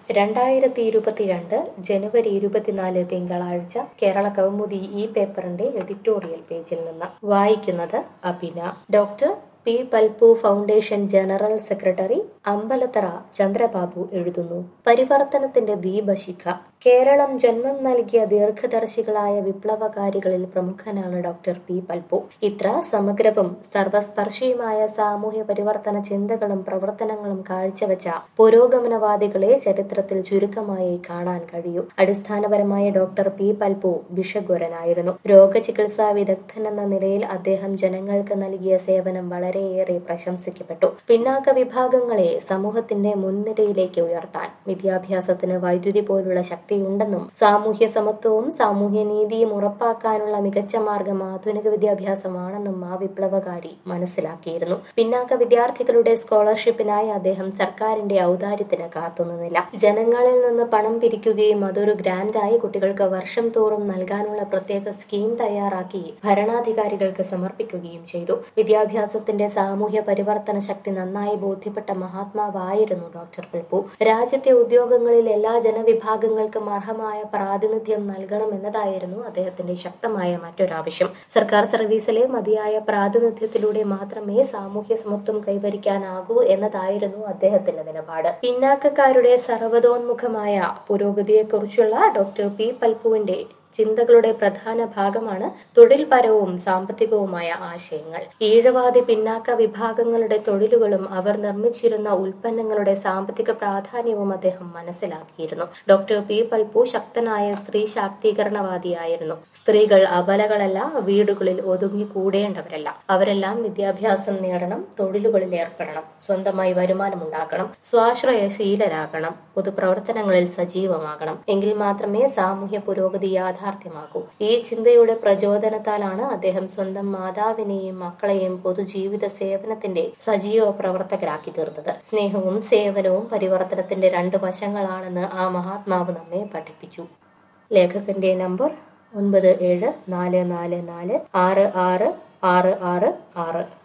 രണ്ടായിരത്തി ഇരുപത്തിരണ്ട് ജനുവരി ഇരുപത്തിനാല് തിങ്കളാഴ്ച കേരള കൗമുദി ഈ പേപ്പറിന്റെ എഡിറ്റോറിയൽ പേജിൽ നിന്ന് വായിക്കുന്നത് Abhina doctor P Palpu foundation general secretary Ambalathara Chandrababu എഴുതുന്നു പരിവർത്തനത്തിന്റെ ദീപശിഖ കേരളം ജന്മം നൽകിയ ദീർഘദർശികളായ വിപ്ലവകാരികളിൽ പ്രമുഖനാണ് ഡോക്ടർ പി പൽപു ഇത്ര സമഗ്രവും സർവസ്പർശിയുമായ സാമൂഹ്യ പരിവർത്തന ചിന്തകളും പ്രവർത്തനങ്ങളും കാഴ്ചവെച്ച പുരോഗമനവാദികളെ ചരിത്രത്തിൽ ചുരുക്കമായി കാണാൻ കഴിയൂ അടിസ്ഥാനപരമായ ഡോക്ടർ പി പൽപു ബിഷഗുരനായിരുന്നു രോഗചികിത്സാ വിദഗ്ധൻ എന്ന നിലയിൽ അദ്ദേഹം ജനങ്ങൾക്ക് നൽകിയ സേവനം വളരെയേറെ പ്രശംസിക്കപ്പെട്ടു പിന്നാക്ക വിഭാഗങ്ങളെ സമൂഹത്തിന്റെ മുൻനിരയിലേക്ക് ഉയർത്താൻ വിദ്യാഭ്യാസത്തിന് വൈദ്യുതി പോലുള്ള ശക്തിയുണ്ടെന്നും സാമൂഹ്യ സമത്വവും സാമൂഹ്യ നീതിയും ഉറപ്പാക്കാനുള്ള മികച്ച മാർഗം ആധുനിക വിദ്യാഭ്യാസമാണെന്നും ആ വിപ്ലവകാരി മനസ്സിലാക്കിയിരുന്നു പിന്നാക്ക വിദ്യാർത്ഥികളുടെ സ്കോളർഷിപ്പിനായി അദ്ദേഹം സർക്കാരിന്റെ ഔദാര്യത്തിന് കാത്തുനിന്നില്ല ജനങ്ങളിൽ നിന്ന് പണം പിരിക്കുകയും അതൊരു ഗ്രാന്റായി കുട്ടികൾക്ക് വർഷം തോറും നൽകാനുള്ള പ്രത്യേക സ്കീം തയ്യാറാക്കി ഭരണാധികാരികൾക്ക് സമർപ്പിക്കുകയും ചെയ്തു വിദ്യാഭ്യാസത്തിന്റെ സാമൂഹ്യ പരിവർത്തന ശക്തി നന്നായി ബോധ്യപ്പെട്ട മഹാത്മാവായിരുന്നു ഡോക്ടർ പൽപു രാജ്യത്തെ ഉദ്യോഗങ്ങളിൽ എല്ലാ ജനവിഭാഗങ്ങൾക്കും അർഹമായ പ്രാതിനിധ്യം നൽകണമെന്നതായിരുന്നു അദ്ദേഹത്തിന്റെ ശക്തമായ മറ്റൊരാവശ്യം സർക്കാർ സർവീസിലെ മതിയായ പ്രാതിനിധ്യത്തിലൂടെ മാത്രമേ സാമൂഹ്യ സമത്വം കൈവരിക്കാനാകൂ എന്നതായിരുന്നു അദ്ദേഹത്തിന്റെ നിലപാട് പിന്നാക്കക്കാരുടെ സർവതോന്മുഖമായ പുരോഗതിയെക്കുറിച്ചുള്ള ഡോക്ടർ പി പൽപുവിന്റെ ചിന്തകളുടെ പ്രധാന ഭാഗമാണ് തൊഴിൽപരവും സാമ്പത്തികവുമായ ആശയങ്ങൾ ഈഴവാദി പിന്നാക്ക വിഭാഗങ്ങളുടെ തൊഴിലുകളും അവർ നിർമ്മിച്ചിരുന്ന ഉൽപ്പന്നങ്ങളുടെ സാമ്പത്തിക പ്രാധാന്യവും അദ്ദേഹം മനസ്സിലാക്കിയിരുന്നു ഡോക്ടർ പി പൽപു ശക്തനായ സ്ത്രീ ശാക്തീകരണവാദിയായിരുന്നു സ്ത്രീകൾ അബലകളല്ല വീടുകളിൽ ഒതുങ്ങി കൂടേണ്ടവരല്ല അവരെല്ലാം വിദ്യാഭ്യാസം നേടണം തൊഴിലുകളിൽ ഏർപ്പെടണം സ്വന്തമായി വരുമാനമുണ്ടാക്കണം സ്വാശ്രയശീലരാകണം പൊതുപ്രവർത്തനങ്ങളിൽ സജീവമാകണം എങ്കിൽ മാത്രമേ സാമൂഹ്യ പുരോഗതി യാഥാർത്ഥ്യമാകൂ ഈ ചിന്തയുടെ പ്രചോദനത്താലാണ് അദ്ദേഹം സ്വന്തം മാതാവിനെയും മക്കളെയും പൊതുജീവിത സേവനത്തിന്റെ സജീവ പ്രവർത്തകരാക്കി തീർത്തത് സ്നേഹവും സേവനവും പരിവർത്തനത്തിന്റെ രണ്ട് വശങ്ങളാണെന്ന് ആ മഹാത്മാവ് നമ്മെ പഠിപ്പിച്ചു ലേഖകന്റെ നമ്പർ ഒൻപത് ഏഴ് നാല് നാല് നാല് ആറ് ആറ് ആറ് ആറ് ആറ്